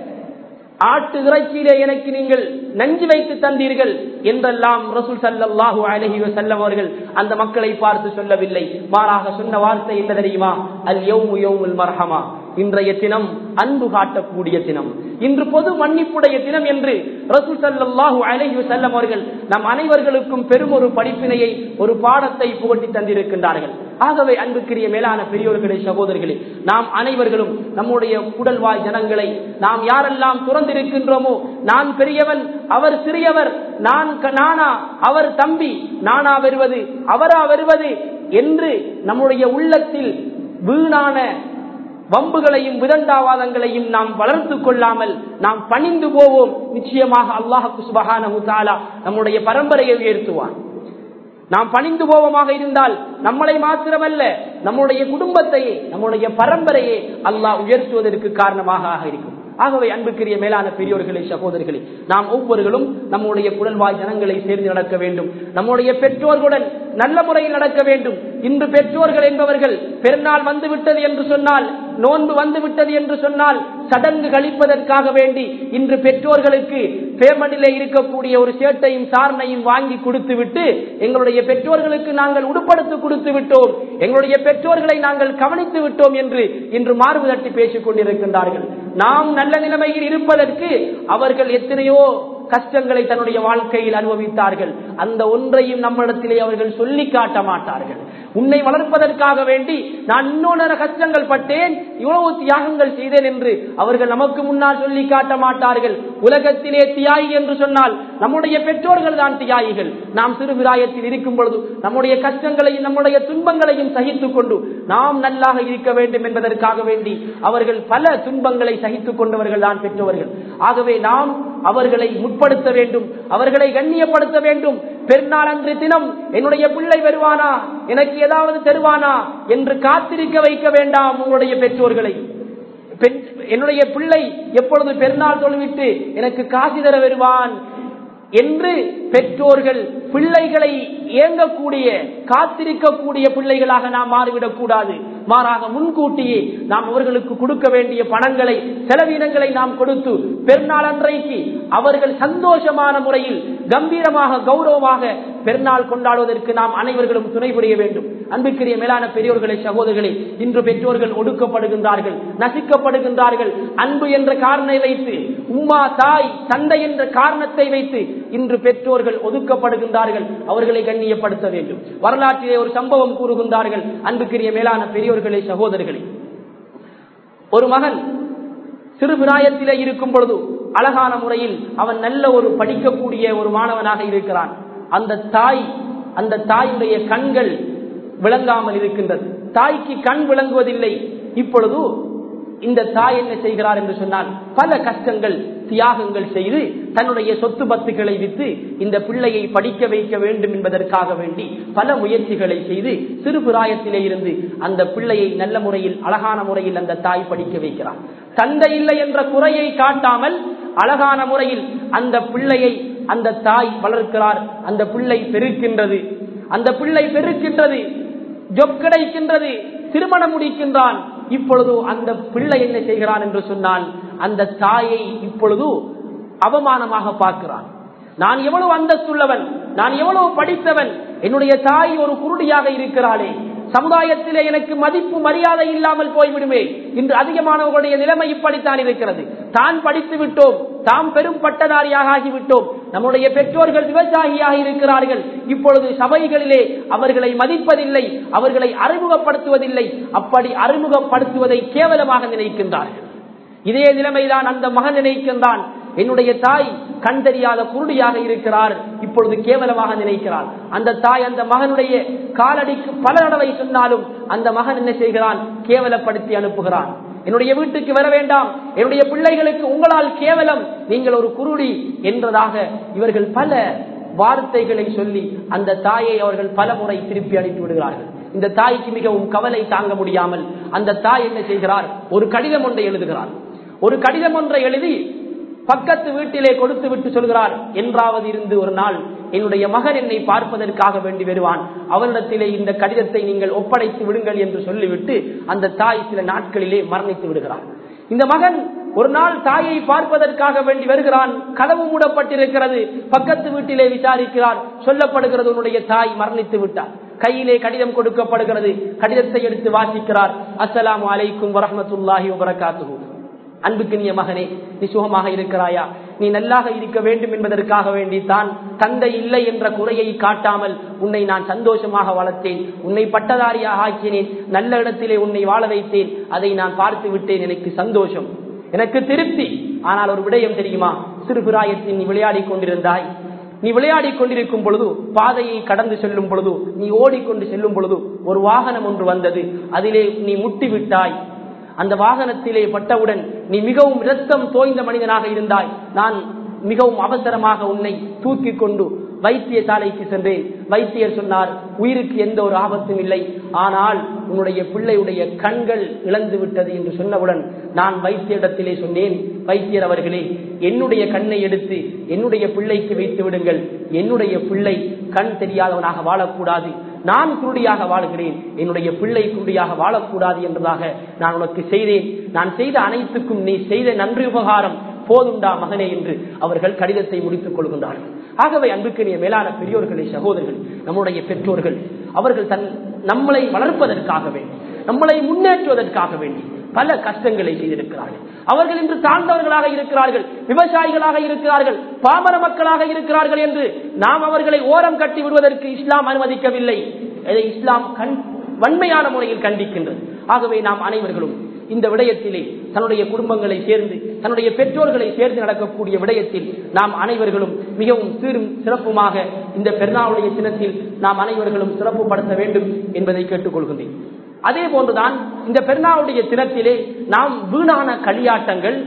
ஆட்டு இறைச்சியிலே எனக்கு நீங்கள் நஞ்சு வைத்து தந்தீர்கள் என்றெல்லாம் ரசூல் சல்லாஹூ அலஹி வசல்லம் அவர்கள் அந்த மக்களை பார்த்து சொல்லவில்லை மாறாக சொன்ன வார்த்தை என்ன தெரியுமா அல் யௌமு யௌமுல் மர்ஹமா இன்றைய தினம் அன்பு காட்டக்கூடிய தினம் இன்று பொது மன்னிப்புடைய தினம் என்று ரசூல் சல்லாஹூ அலஹி வசல்லம் அவர்கள் நம் அனைவர்களுக்கும் பெரும் ஒரு படிப்பினையை ஒரு பாடத்தை புகட்டி தந்திருக்கின்றார்கள் ஆகவே அன்புக்குரிய மேலான பெரியோர்களே சகோதரர்களே நாம் அனைவர்களும் நம்முடைய குடல்வாய் ஜனங்களை நாம் யாரெல்லாம் துறந்திருக்கின்றோமோ நான் பெரியவன் அவர் சிறியவர் நான் நானா அவர் தம்பி நானா வருவது அவரா வருவது என்று நம்முடைய உள்ளத்தில் வீணான வம்புகளையும் விதண்டாவாதங்களையும் நாம் வளர்த்து கொள்ளாமல் நாம் பணிந்து போவோம் நிச்சயமாக அல்லாஹு சுபகான நம்முடைய பரம்பரையை உயர்த்துவான் நாம் பணிந்து போவமாக இருந்தால் நம்மளை மாத்திரமல்ல நம்முடைய குடும்பத்தையே நம்முடைய பரம்பரையே அல்லாஹ் உயர்த்துவதற்கு காரணமாக இருக்கும் ஆகவே அன்புக்குரிய மேலான பெரியோர்களே சகோதரர்களே நாம் ஒவ்வொருகளும் நம்முடைய குழல்வாய் ஜனங்களை சேர்ந்து நடக்க வேண்டும் நம்முடைய பெற்றோர்களுடன் நல்ல முறையில் நடக்க வேண்டும் இன்று பெற்றோர்கள் என்பவர்கள் பெருநாள் வந்துவிட்டது என்று சொன்னால் நோன்பு வந்துவிட்டது என்று சொன்னால் சடங்கு கழிப்பதற்காக வேண்டி இன்று பெற்றோர்களுக்கு பேமெண்டிலே இருக்கக்கூடிய ஒரு சேட்டையும் சாரணையும் வாங்கி கொடுத்து விட்டு எங்களுடைய பெற்றோர்களுக்கு நாங்கள் உடுப்படுத்தி கொடுத்து விட்டோம் எங்களுடைய பெற்றோர்களை நாங்கள் கவனித்து விட்டோம் என்று இன்று மார்பு தட்டி பேசிக் கொண்டிருக்கின்றார்கள் நாம் நல்ல நிலைமையில் இருப்பதற்கு அவர்கள் எத்தனையோ கஷ்டங்களை தன்னுடைய வாழ்க்கையில் அனுபவித்தார்கள் அந்த ஒன்றையும் நம்மிடத்திலே அவர்கள் சொல்லி காட்ட மாட்டார்கள் உன்னை வளர்ப்பதற்காக வேண்டி நான் இன்னொரு கஷ்டங்கள் பட்டேன் இவ்வளவு தியாகங்கள் செய்தேன் என்று அவர்கள் நமக்கு முன்னால் சொல்லி காட்ட மாட்டார்கள் உலகத்திலே தியாகி என்று சொன்னால் நம்முடைய பெற்றோர்கள் தான் தியாகிகள் நாம் சிறு விராயத்தில் இருக்கும் பொழுது நம்முடைய கஷ்டங்களையும் நம்முடைய துன்பங்களையும் சகித்துக் கொண்டு நாம் நல்லாக இருக்க வேண்டும் என்பதற்காக வேண்டி அவர்கள் பல துன்பங்களை சகித்துக் கொண்டவர்கள் தான் பெற்றவர்கள் ஆகவே நாம் அவர்களை முற்படுத்த வேண்டும் அவர்களை கண்ணியப்படுத்த வேண்டும் பெருநாள் அன்று தினம் என்னுடைய பிள்ளை வருவானா எனக்கு ஏதாவது தருவானா என்று காத்திருக்க வைக்க வேண்டாம் உங்களுடைய பெற்றோர்களை என்னுடைய பிள்ளை எப்பொழுது பெருநாள் தொழுவிட்டு எனக்கு காசி தர வருவான் என்று பெற்றோர்கள் பிள்ளைகளை இயங்கக்கூடிய காத்திருக்கக்கூடிய பிள்ளைகளாக நாம் மாறிவிடக் கூடாது மாறாக முன்கூட்டியே நாம் அவர்களுக்கு கொடுக்க வேண்டிய பணங்களை செலவினங்களை நாம் கொடுத்து பெருநாள் அன்றைக்கு அவர்கள் சந்தோஷமான முறையில் கம்பீரமாக கௌரவமாக பெருநாள் கொண்டாடுவதற்கு நாம் அனைவர்களும் துணை புரிய வேண்டும் அன்புக்குரிய மேலான பெரியோர்களை சகோதரர்களே இன்று பெற்றோர்கள் ஒடுக்கப்படுகின்றார்கள் நசிக்கப்படுகின்றார்கள் அன்பு என்ற காரணத்தை வைத்து உம்மா தாய் தந்தை என்ற காரணத்தை வைத்து இன்று பெற்றோர்கள் ஒதுக்கப்படுகின்றார்கள் அவர்களை கண்ணியப்படுத்த வேண்டும் வரலாற்றிலே ஒரு சம்பவம் கூறுகின்றார்கள் அன்புக்குரிய மேலான பெரியோர்களே சகோதரர்களே ஒரு மகன் சிறு பிராயத்திலே இருக்கும் பொழுது அழகான முறையில் அவன் நல்ல ஒரு படிக்கக்கூடிய ஒரு மாணவனாக இருக்கிறான் அந்த தாய் அந்த தாயுடைய கண்கள் விளங்காமல் இருக்கின்றது தாய்க்கு கண் விளங்குவதில்லை இப்பொழுது இந்த தாய் என்ன செய்கிறார் என்று சொன்னால் பல கஷ்டங்கள் தியாகங்கள் செய்து தன்னுடைய சொத்து பத்துகளை வித்து இந்த பிள்ளையை படிக்க வைக்க வேண்டும் என்பதற்காக வேண்டி பல முயற்சிகளை செய்து சிறு பிராயத்திலே இருந்து அந்த பிள்ளையை நல்ல முறையில் அழகான முறையில் அந்த தாய் படிக்க வைக்கிறார் தந்தை இல்லை என்ற குறையை காட்டாமல் அழகான முறையில் அந்த பிள்ளையை அந்த தாய் வளர்க்கிறார் அந்த பிள்ளை பெருக்கின்றது அந்த பிள்ளை பெருக்கின்றது ஜொப் கிடைக்கின்றது திருமணம் முடிக்கின்றான் இப்பொழுது அந்த பிள்ளை என்ன செய்கிறான் என்று சொன்னால் அந்த தாயை இப்பொழுது அவமானமாக பார்க்கிறான் நான் எவ்வளவு அந்தஸ்துள்ளவன் நான் எவ்வளவு படித்தவன் என்னுடைய தாய் ஒரு குருடியாக இருக்கிறாளே சமுதாயத்திலே எனக்கு மதிப்பு மரியாதை இல்லாமல் போய்விடுமே இன்று அதிகமானவர்களுடைய நிலைமை இப்படித்தான் இருக்கிறது தான் படித்து விட்டோம் தாம் பெரும் பட்டதாரியாக ஆகிவிட்டோம் நம்முடைய பெற்றோர்கள் விவசாயியாக இருக்கிறார்கள் இப்பொழுது சபைகளிலே அவர்களை மதிப்பதில்லை அவர்களை அறிமுகப்படுத்துவதில்லை அப்படி அறிமுகப்படுத்துவதை கேவலமாக நினைக்கின்றார்கள் இதே நிலைமைதான் அந்த மகன் நினைக்கின்றான் என்னுடைய தாய் கண் தெரியாத குருடியாக இருக்கிறார் இப்பொழுது கேவலமாக நினைக்கிறார் அந்த தாய் அந்த மகனுடைய காலடிக்கு பல தடவை சொன்னாலும் அந்த மகன் என்ன செய்கிறான் கேவலப்படுத்தி அனுப்புகிறான் என்னுடைய வீட்டுக்கு வர வேண்டாம் என்னுடைய பிள்ளைகளுக்கு உங்களால் கேவலம் நீங்கள் ஒரு குருடி என்றதாக இவர்கள் பல வார்த்தைகளை சொல்லி அந்த தாயை அவர்கள் பல முறை திருப்பி அனுப்பி விடுகிறார்கள் இந்த தாய்க்கு மிகவும் கவலை தாங்க முடியாமல் அந்த தாய் என்ன செய்கிறார் ஒரு கடிதம் ஒன்றை எழுதுகிறார் ஒரு கடிதம் ஒன்றை எழுதி பக்கத்து வீட்டிலே கொடுத்து விட்டு சொல்கிறார் என்றாவது இருந்து ஒரு நாள் என்னுடைய மகன் என்னை பார்ப்பதற்காக வேண்டி வருவான் அவனிடத்திலே இந்த கடிதத்தை நீங்கள் ஒப்படைத்து விடுங்கள் என்று சொல்லிவிட்டு அந்த தாய் சில நாட்களிலே மரணித்து விடுகிறார் இந்த மகன் ஒரு நாள் தாயை பார்ப்பதற்காக வேண்டி வருகிறான் கதவு மூடப்பட்டிருக்கிறது பக்கத்து வீட்டிலே விசாரிக்கிறார் சொல்லப்படுகிறது உன்னுடைய தாய் மரணித்து விட்டார் கையிலே கடிதம் கொடுக்கப்படுகிறது கடிதத்தை எடுத்து வாசிக்கிறார் அஸ்ஸலாமு அலைக்கும் வரஹமத்துல்லாஹி வபரகாத்துஹு அன்புக்கு மகனே நீ சுகமாக இருக்கிறாயா நீ நல்லாக இருக்க வேண்டும் என்பதற்காக வேண்டி தான் தந்தை இல்லை என்ற குறையை காட்டாமல் உன்னை நான் சந்தோஷமாக வளர்த்தேன் உன்னை பட்டதாரியாக ஆக்கினேன் நல்ல இடத்திலே உன்னை வாழ வைத்தேன் அதை நான் பார்த்து விட்டேன் எனக்கு சந்தோஷம் எனக்கு திருப்தி ஆனால் ஒரு விடயம் தெரியுமா சிறுபிராயத்தில் நீ விளையாடி கொண்டிருந்தாய் நீ விளையாடி கொண்டிருக்கும் பொழுது பாதையை கடந்து செல்லும் பொழுது நீ ஓடிக்கொண்டு செல்லும் பொழுது ஒரு வாகனம் ஒன்று வந்தது அதிலே நீ முட்டி விட்டாய் அந்த வாகனத்திலே பட்டவுடன் நீ மிகவும் இரத்தம் தோய்ந்த மனிதனாக இருந்தாய் நான் மிகவும் அவசரமாக உன்னை தூக்கி கொண்டு வைத்தியசாலைக்கு சென்றேன் வைத்தியர் சொன்னார் உயிருக்கு எந்த ஒரு ஆபத்தும் இல்லை ஆனால் உன்னுடைய பிள்ளையுடைய கண்கள் இழந்து விட்டது என்று சொன்னவுடன் நான் வைத்தியரிடத்திலே சொன்னேன் வைத்தியர் அவர்களே என்னுடைய கண்ணை எடுத்து என்னுடைய பிள்ளைக்கு வைத்து விடுங்கள் என்னுடைய பிள்ளை கண் தெரியாதவனாக வாழக்கூடாது நான் குருடியாக வாழுகிறேன் என்னுடைய பிள்ளை குருடியாக வாழக்கூடாது என்பதாக நான் உனக்கு செய்தேன் நான் செய்த அனைத்துக்கும் நீ செய்த நன்றி உபகாரம் போதுண்டா மகனே என்று அவர்கள் கடிதத்தை முடித்துக் கொள்கின்றார்கள் ஆகவே அன்புக்குரிய மேலான பெரியோர்களே சகோதரர்கள் நம்முடைய பெற்றோர்கள் அவர்கள் தன் நம்மளை வளர்ப்பதற்காக வேண்டி நம்மளை முன்னேற்றுவதற்காக வேண்டி பல கஷ்டங்களை செய்திருக்கிறார்கள் அவர்கள் இன்று தாழ்ந்தவர்களாக இருக்கிறார்கள் விவசாயிகளாக இருக்கிறார்கள் பாமர மக்களாக இருக்கிறார்கள் என்று நாம் அவர்களை ஓரம் கட்டி விடுவதற்கு இஸ்லாம் அனுமதிக்கவில்லை இதை இஸ்லாம் கண் வன்மையான முறையில் கண்டிக்கின்றது ஆகவே நாம் அனைவர்களும் இந்த விடயத்திலே தன்னுடைய குடும்பங்களை சேர்ந்து தன்னுடைய பெற்றோர்களை சேர்ந்து நடக்கக்கூடிய விடயத்தில் நாம் அனைவர்களும் மிகவும் சீரும் சிறப்புமாக இந்த பெருநாளுடைய தினத்தில் நாம் அனைவர்களும் சிறப்புப்படுத்த வேண்டும் என்பதை கேட்டுக்கொள்கின்றேன் அதே போன்றுதான் இந்த பெருநாளுடைய தினத்திலே நாம் வீணான களியாட்டங்கள்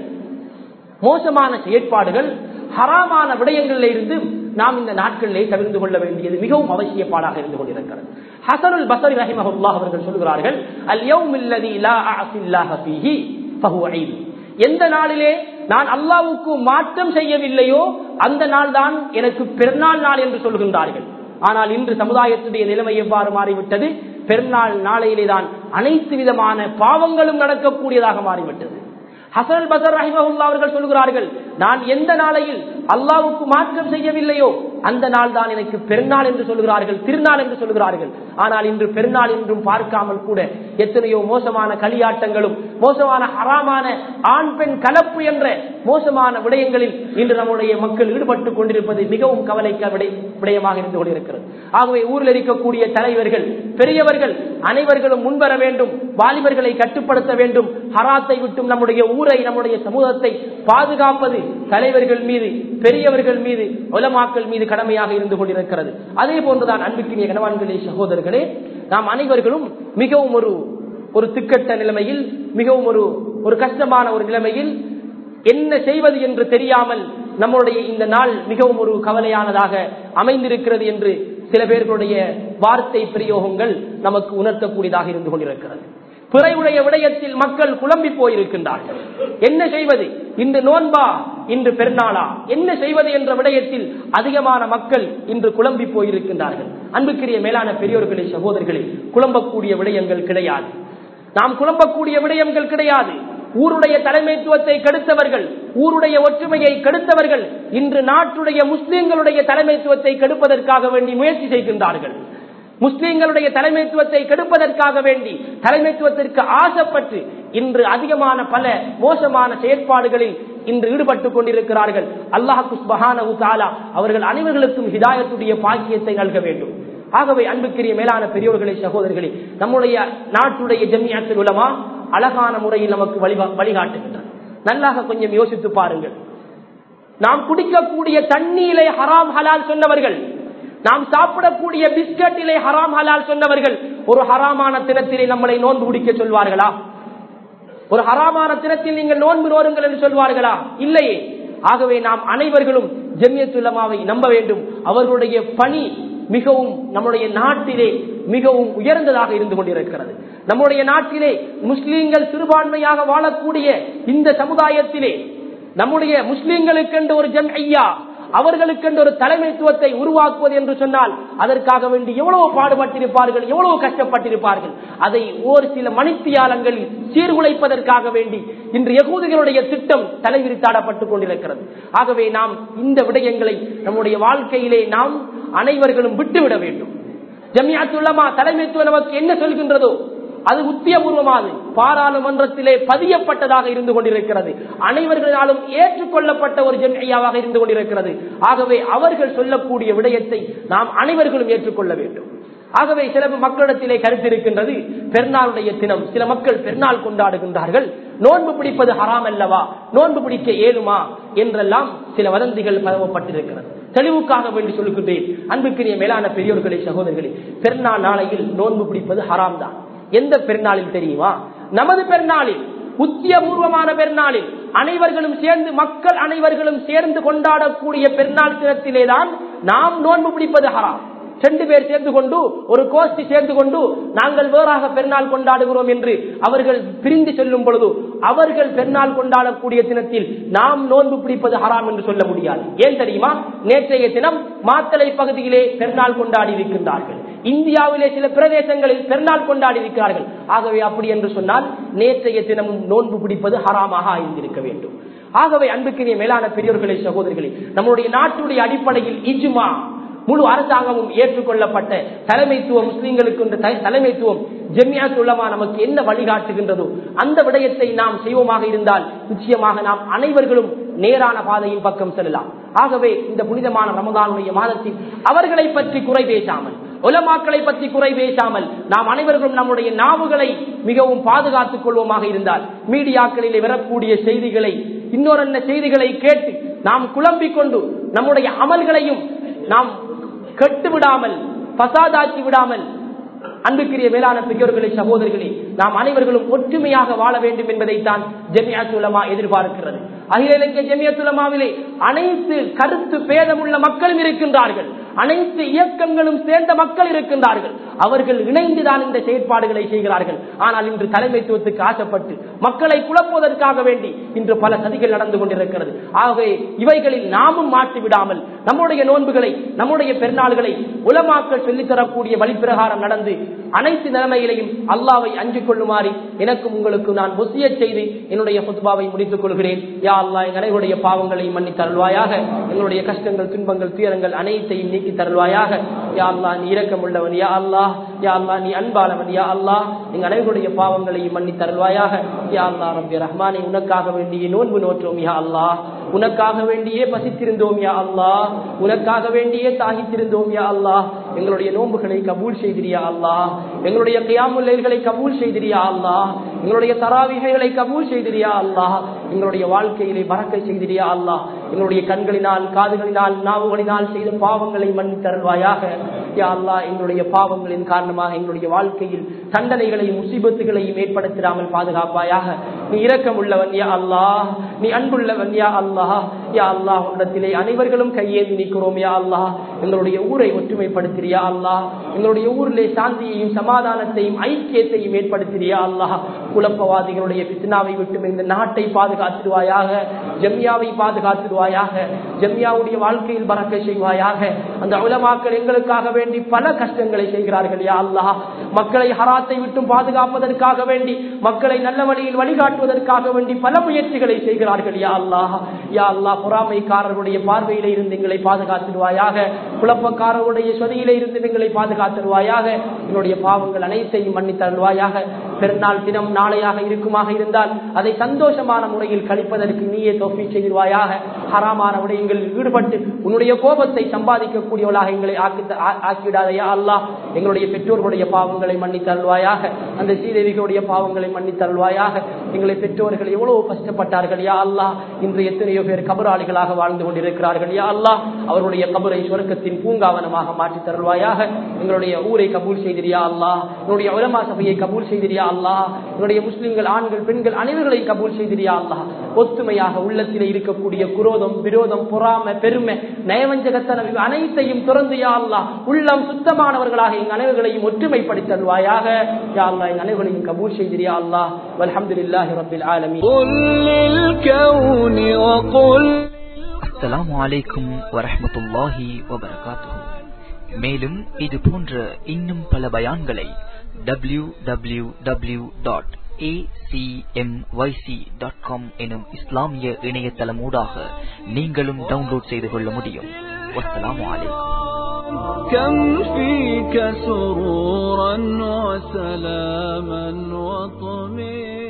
மோசமான செயற்பாடுகள் ஹராமான விடயங்களில் இருந்து நாம் இந்த நாட்களிலே தவிர்த்து கொள்ள வேண்டியது மிகவும் அவசியப்பாடாக இருந்து கொண்டிருக்கிறது ஹசனுல் பசரி ரஹிமஹுல்லா அவர்கள் சொல்கிறார்கள் அல் யௌமில்லதி லா அஸில்லாஹ ஃபீஹி ஃபஹுவ ஈத் எந்த நாளிலே நான் அல்லாவுக்கு மாற்றம் செய்யவில்லையோ அந்த நாள் தான் எனக்கு பெருநாள் நாள் என்று சொல்கின்றார்கள் ஆனால் இன்று சமுதாயத்துடைய நிலைமை எவ்வாறு மாறிவிட்டது பெருநாள் நாளையிலே தான் அனைத்து விதமான பாவங்களும் நடக்கக்கூடியதாக மாறிவிட்டது ஹசன் பசர் ரஹிமஹுல்லா அவர்கள் சொல்கிறார்கள் நான் எந்த நாளையில் அல்லாவுக்கு மாற்றம் செய்யவில்லையோ அந்த நாள் தான் எனக்கு பெருநாள் என்று சொல்கிறார்கள் திருநாள் என்று சொல்கிறார்கள் ஆனால் இன்று பெருநாள் என்றும் பார்க்காமல் கூட எத்தனையோ மோசமான களியாட்டங்களும் மோசமான ஹராமான ஆண் பெண் கலப்பு என்ற மோசமான விடயங்களில் இன்று நம்முடைய மக்கள் ஈடுபட்டுக் கொண்டிருப்பது மிகவும் கவலைக்க விடை விடயமாக இருந்து கொண்டிருக்கிறது ஆகவே ஊரில் இருக்கக்கூடிய தலைவர்கள் பெரியவர்கள் அனைவர்களும் முன்வர வேண்டும் வாலிபர்களை கட்டுப்படுத்த வேண்டும் ஹராத்தை விட்டும் நம்முடைய ஊரை நம்முடைய சமூகத்தை பாதுகாப்பது தலைவர்கள் மீது பெரியவர்கள் மீது உலமாக்கள் மீது கடமையாக இருந்து கொண்டிருக்கிறது அதே போன்றுதான் அன்புக்கினிய கணவான்களே சகோதரர்களே நாம் அனைவர்களும் மிகவும் ஒரு ஒரு திக்கட்ட நிலைமையில் மிகவும் ஒரு ஒரு கஷ்டமான ஒரு நிலைமையில் என்ன செய்வது என்று தெரியாமல் நம்முடைய இந்த நாள் மிகவும் ஒரு கவலையானதாக அமைந்திருக்கிறது என்று சில பேர்களுடைய வார்த்தை பிரயோகங்கள் நமக்கு உணர்த்தக்கூடியதாக இருந்து கொண்டிருக்கிறது பிறையுடைய விடயத்தில் மக்கள் குழம்பி போயிருக்கின்றார்கள் என்ன செய்வது இன்று நோன்பா இன்று பெருநாளா என்ன செய்வது என்ற விடயத்தில் அதிகமான மக்கள் இன்று குழம்பி போயிருக்கின்றார்கள் அன்புக்குரிய மேலான பெரியோர்களே சகோதரர்களே குழம்பக்கூடிய விடயங்கள் கிடையாது நாம் குழம்பக்கூடிய விடயங்கள் கிடையாது ஊருடைய தலைமைத்துவத்தை கெடுத்தவர்கள் ஊருடைய ஒற்றுமையை கெடுத்தவர்கள் இன்று நாட்டுடைய முஸ்லிம்களுடைய தலைமைத்துவத்தை கெடுப்பதற்காக வேண்டி முயற்சி செய்கின்றார்கள் முஸ்லிம்களுடைய தலைமைத்துவத்தை கெடுப்பதற்காக வேண்டி தலைமைத்துவத்திற்கு ஆசைப்பட்டு இன்று அதிகமான பல மோசமான செயற்பாடுகளில் இன்று ஈடுபட்டுக் கொண்டிருக்கிறார்கள் அல்லாஹு சுபஹானஹு தஆலா அவர்கள் அனைவர்களுக்கும் ஹிதாயத்துடைய பாக்கியத்தை நல்க வேண்டும் ஆகவே அன்புக்குரிய மேலான பெரியோர்களே சகோதரர்களே நம்முடைய நாட்டுடைய ஜம்மியாத்தில் உலமா அழகான முறையில் நமக்கு வழிகா- வழிகாட்டுகின்றனர் நல்லாக கொஞ்சம் யோசித்து பாருங்கள் நாம் குடிக்கக்கூடிய தண்ணீரை ஹராம் ஹலால் சொன்னவர்கள் நாம் சாப்பிடக்கூடிய பிஸ்கட்டிலே ஹராம் ஹலால் சொன்னவர்கள் ஒரு ஹராமான தினத்திலே நம்மளை நோன்பு குடிக்க சொல்வார்களா ஒரு ஹராமான தினத்தில் நீங்கள் நோன்பு நோருங்கள் என்று சொல்வார்களா இல்லையே ஆகவே நாம் அனைவர்களும் ஜெமியத்துல்லமாவை நம்ப வேண்டும் அவர்களுடைய பணி மிகவும் நம்முடைய நாட்டிலே மிகவும் உயர்ந்ததாக இருந்து கொண்டிருக்கிறது நம்முடைய நாட்டிலே முஸ்லீம்கள் சிறுபான்மையாக வாழக்கூடிய இந்த சமுதாயத்திலே நம்முடைய முஸ்லீம்களுக்கென்று ஒரு ஜம் ஐயா அவர்களுக்கென்று ஒரு தலைமைத்துவத்தை உருவாக்குவது என்று சொன்னால் அதற்காக வேண்டி எவ்வளவு பாடுபட்டிருப்பார்கள் எவ்வளவு கஷ்டப்பட்டிருப்பார்கள் அதை ஒரு சில மணித்தியாலங்களில் சீர்குலைப்பதற்காக வேண்டி இன்று யகூதிகளுடைய திட்டம் தலைவிரித்தாடப்பட்டுக் கொண்டிருக்கிறது ஆகவே நாம் இந்த விடயங்களை நம்முடைய வாழ்க்கையிலே நாம் அனைவர்களும் விட்டுவிட வேண்டும் ஜமியாத்துல்லமா தலைமைத்துவம் நமக்கு என்ன சொல்கின்றதோ அது உத்தியபூர்வமானது பாராளுமன்றத்திலே பதியப்பட்டதாக இருந்து கொண்டிருக்கிறது அனைவர்களாலும் ஏற்றுக்கொள்ளப்பட்ட ஒரு ஜெமியாவாக இருந்து கொண்டிருக்கிறது ஆகவே அவர்கள் சொல்லக்கூடிய விடயத்தை நாம் அனைவர்களும் ஏற்றுக்கொள்ள வேண்டும் ஆகவே சில மக்களிடத்திலே கருத்து இருக்கின்றது பெருநாளுடைய தினம் சில மக்கள் பெருநாள் கொண்டாடுகின்றார்கள் நோன்பு பிடிப்பது ஹராம் அல்லவா நோன்பு பிடிக்க ஏழுமா என்றெல்லாம் சில வதந்திகள் பரவப்பட்டிருக்கிறது தெளிவுக்காக வேண்டி சொல்லுகின்றேன் அன்புக்குரிய மேலான பெரியோர்களே சகோதரர்களே பெருநாள் நாளையில் நோன்பு பிடிப்பது ஹராம் தான் எந்த பெருநாளில் தெரியுமா நமது பெருநாளில் உத்தியபூர்வமான பெருநாளில் அனைவர்களும் சேர்ந்து மக்கள் அனைவர்களும் சேர்ந்து கொண்டாடக்கூடிய பெருநாள் தினத்திலேதான் நாம் நோன்பு பிடிப்பது ஹராம் ரெண்டு பேர் சேர்ந்து கொண்டு ஒரு கோஷ்டி சேர்ந்து கொண்டு நாங்கள் வேறாக பெருநாள் கொண்டாடுகிறோம் என்று அவர்கள் பிரிந்து செல்லும் பொழுது அவர்கள் பெருநாள் கொண்டாடக்கூடிய தினத்தில் நாம் நோன்பு பிடிப்பது ஹராம் என்று சொல்ல முடியாது ஏன் தெரியுமா நேற்றைய தினம் மாத்தளை பகுதியிலே பெருநாள் கொண்டாடி இருக்கின்றார்கள் இந்தியாவிலே சில பிரதேசங்களில் பெருநாள் கொண்டாடி இருக்கிறார்கள் ஆகவே அப்படி என்று சொன்னால் நேற்றைய தினமும் நோன்பு பிடிப்பது ஹராமாக ஆயிருந்திருக்க வேண்டும் ஆகவே அன்புக்கினிய மேலான பெரியோர்களே சகோதரர்களே நம்முடைய நாட்டுடைய அடிப்படையில் இஜுமா முழு அரசாங்கமும் ஏற்றுக்கொள்ளப்பட்ட தலைமைத்துவம் முஸ்லிம்களுக்கு இந்த த- தலைமைத்துவம் ஜெமியாத் உலமா நமக்கு என்ன வழிகாட்டுகின்றதோ அந்த விடயத்தை நாம் செய்வோமாக இருந்தால் நிச்சயமாக நாம் அனைவர்களும் நேரான பாதையின் பக்கம் செல்லலாம் ஆகவே இந்த புனிதமான ரமதானுடைய மாதத்தில் அவர்களை பற்றி குறை பேசாமல் உலமாக்களை பற்றி குறை பேசாமல் நாம் அனைவர்களும் நம்முடைய நாவுகளை மிகவும் பாதுகாத்துக் கொள்வோமாக இருந்தால் மீடியாக்களில் வரக்கூடிய செய்திகளை இன்னொரு என்ன செய்திகளை கேட்டு நாம் குழம்பிக் கொண்டு நம்முடைய அமல்களையும் நாம் கெட்டு விடாமல் பசாதாக்கி விடாமல் அன்புக்குரிய வேளாண் பெரியோர்களே சகோதரிகளே நாம் அனைவர்களும் ஒற்றுமையாக வாழ வேண்டும் என்பதைத்தான் ஜெமியாத் உலமா எதிர்பார்க்கிறது அகில இலங்கை ஜெமியத் உலமாவிலே அனைத்து கருத்து பேதமுள்ள மக்களும் இருக்கின்றார்கள் அனைத்து இயக்கங்களும் சேர்ந்த மக்கள் இருக்கின்றார்கள் அவர்கள் இணைந்துதான் இந்த செயற்பாடுகளை செய்கிறார்கள் ஆனால் இன்று தலைமைத்துவத்துக்கு ஆசைப்பட்டு மக்களை குழப்புவதற்காக வேண்டி இன்று பல சதிகள் நடந்து கொண்டிருக்கிறது ஆகவே இவைகளில் நாமும் மாற்றி விடாமல் நம்முடைய நோன்புகளை நம்முடைய பெருநாள்களை உலமாக்கள் சொல்லித் தரக்கூடிய வழிப்பிரகாரம் நடந்து அனைத்து நிலைமையிலையும் அல்லாவை அஞ்சு கொள்ளுமாறு எனக்கும் உங்களுக்கு நான் ஒசிய செய்து என்னுடைய புத்துபாவை முடித்துக் கொள்கிறேன் யா அல்லா எங்கள் அனைவருடைய பாவங்களை மன்னி தருள்வாயாக எங்களுடைய கஷ்டங்கள் துன்பங்கள் துயரங்கள் அனைத்தையும் நீக்கி தருள்வாயாக யா அல்லா நீ இரக்கம் உள்ளவன் யா அல்லாஹ் யா அல்லா நீ அன்பானவன் யா அல்லாஹ் எங்கள் அனைவருடைய பாவங்களையும் மன்னி தருள்வாயாக யா அல்லா ரப்பி ரஹ்மானை உனக்காக வேண்டிய நோன்பு நோற்றோம் யா அல்லாஹ் உனக்காக வேண்டியே பசித்திருந்தோம் யா அல்லாஹ் உனக்காக வேண்டியே தாகித்திருந்தோம் யா அல்லாஹ் எங்களுடைய நோன்புகளை கபூல் செய்திரியா அல்லாஹ் எங்களுடைய கியாமுல்லைகளை கபூல் செய்திரியா அல்லாஹ் எங்களுடைய தராவிகைகளை கபூல் செய்திரியா அல்லாஹ் எங்களுடைய வாழ்க்கையிலே பறக்க செய்திரியா அல்லாஹ் எங்களுடைய கண்களினால் காதுகளினால் நாவுகளினால் செய்த பாவங்களை மன்னித்தருள்வாயாக யா அல்லாஹ் எங்களுடைய பாவங்களின் காரணமாக எங்களுடைய வாழ்க்கையில் தண்டனைகளையும் முசிபத்துகளையும் ஏற்படுத்திடாமல் பாதுகாப்பாயாக நீ இரக்கம் உள்ளவன் யா அல்லாஹ் நீ அன்புள்ளவன் யா அல்லாஹ் யா அல்லாஹ் உன்னிடத்திலே அனைவர்களும் கையேந்தி நிற்கிறோம் யா அல்லாஹ் எங்களுடைய ஊரை ஒற்றுமைப்படுத்திறியா அல்லாஹ் எங்களுடைய ஊரிலே சாந்தியையும் சமாதானத்தையும் ஐக்கியத்தையும் ஏற்படுத்திறியா அல்லாஹ் குழப்பவாதிகளுடைய பித்னாவை விட்டு இந்த நாட்டை பாதுகாத்துடுவாயாக ஜம்யாவை பாதுகாத்துடுவாயாக ஜம்யாவுடைய வாழ்க்கையில் பறக்க செய்வாயாக அந்த உலமாக்கள் எங்களுக்காக வேண்டி பல கஷ்டங்களை செய்கிறார்கள் யா அல்லாஹ் மக்களை ஹராத்தை விட்டும் பாதுகாப்பதற்காக வேண்டி மக்களை நல்ல வழியில் வழிகாட்டுவதற்காக வேண்டி பல முயற்சிகளை செய்கிறார்கள் யா அல்லாஹ் யா அல்லாஹ் பொறாமைக்காரர்களுடைய பார்வையில இருந்து எங்களை பாதுகாத்துடுவாயாக குழப்பக்காரர்களுடைய சொதியில இருந்து எங்களை பாதுகாத்துடுவாயாக எங்களுடைய பாவங்கள் அனைத்தையும் மன்னித் தருவாயாக பெருநாள் தினம் நாளையாக இருக்குமாக இருந்தால் அதை சந்தோஷமான முறையில் கழிப்பதற்கு நீயே தோல்வி செய்திருவாயாக ஹராமான விடயங்களில் ஈடுபட்டு உன்னுடைய கோபத்தை சம்பாதிக்கக்கூடியவளாக எங்களை ஆக்கிவிடாதையா அல்லாஹ் எங்களுடைய பெற்றோர்களுடைய பாவங்களை மன்னித் தருவாயாக அந்த சீதேவிகளுடைய பாவங்களை மன்னித் தருவாயாக எங்களை பெற்றோர்கள் எவ்வளவு கஷ்டப்பட்டார்கள் யா அல்லாஹ் இன்று எத்தனையோ பேர் கபராளிகளாக வாழ்ந்து கொண்டிருக்கிறார்கள் யா அல்லாஹ் அவருடைய கபரை சுரக்கத்தின் பூங்காவனமாக மாற்றி தருவாயாக எங்களுடைய ஊரை கபூல் செய்திரியா அல்லாஹ் எங்களுடைய உலமா சபையை கபூல் செய்திரியா அல்லாஹ் எங்களுடைய முஸ்லிம்கள் ஆண்கள் பெண்கள் அனைவர்களையும் கபூல் செய்திரியா அல்லாஹ் ஒத்துமையாக உள்ளத்திலே இருக்கக்கூடிய குரோதம் விரோதம் பொறாமை பெருமை நயவஞ்சகத்தன அனைத்தையும் திறந்து யா அல்லாஹ் உள்ளம் சுத்தமானவர்களாக எங்கள் அனைவர்களையும் ஒற்றுமைப்படுத்தல்வாயாக யா அல்லாஹ் எங்கள் அனைவர்களையும் கபூல் செய்திரியா அல்லாஹ் வல்ஹம்துலில்லாஹி ரப்பில் ஆலமீன் قل للكون وقل அஸ்ஸலாமு அலைக்கும் வரஹ்மத்துல்லாஹி வபரகாத்துஹு மேலும் இது போன்ற இன்னும் பல பயான்களை W W W dot dot com எனும் இஸ்லாமிய இணையதளம் ஊடாக நீங்களும் டவுன்லோட் செய்து கொள்ள முடியும் வஸ்ஸலாமு அலைக்கும் كم فيك سرورا وسلاما وطمئنا